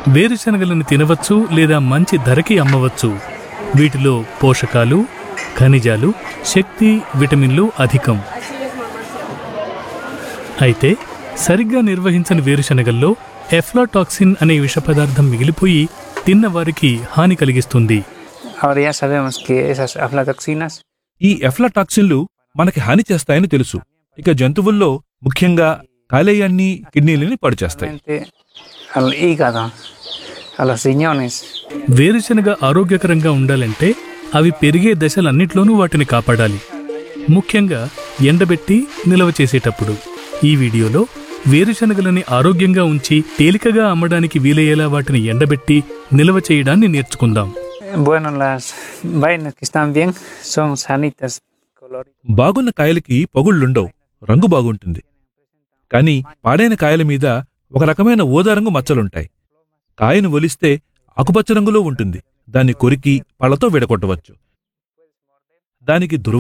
వేరుశనగలను తినవచ్చు లేదా మంచి ధరకి అమ్మవచ్చు వీటిలో పోషకాలు ఖనిజాలు శక్తి విటమిన్లు అధికం అయితే సరిగ్గా నిర్వహించని వేరుశనగల్లో ఎఫ్లాటాక్సిన్ అనే విష పదార్థం మిగిలిపోయి తిన్నవారికి హాని కలిగిస్తుంది Ahora ya sabemos que esas aflatoxinas ఈ ఎఫ్లాటాక్సిన్లు మనకి హాని చేస్తాయని తెలుసు ఇక జంతువుల్లో ముఖ్యంగా కాలేయాన్ని కిడ్నీలని పాడు చేస్తాయి realmente al hígado, a los riñones, వేరుశనగ ఆరోగ్యకరంగా ఉండాలంటే అవి పెరిగే దశలన్నిట్లోనూ వాటిని కాపాడాలి ముఖ్యంగా ఎండబెట్టి నిల్వ చేసేటప్పుడు ఈ వీడియోలో వేరుశనగలని ఆరోగ్యంగా ఉంచి తేలికగా అమ్మడానికి వీలయ్యేలా వాటిని ఎండబెట్టి నిల్వ చేయడాన్ని నేర్చుకుందాం bueno, las vainas que están bien son sanitas, coloridas. బాగున్న కాయలకి పగుళ్ళుండవు రంగు బాగుంటుంది కానీ పాడైన కాయల మీద ఒక రకమైన ఊదారంగు మచ్చలుంటాయి కాయను ఒలిస్తే ఆకుపచ్చ రంగులో ఉంటుంది దాన్ని కొరికి పళ్ళతో విడగొట్టవచ్చు దానికి దుర్వ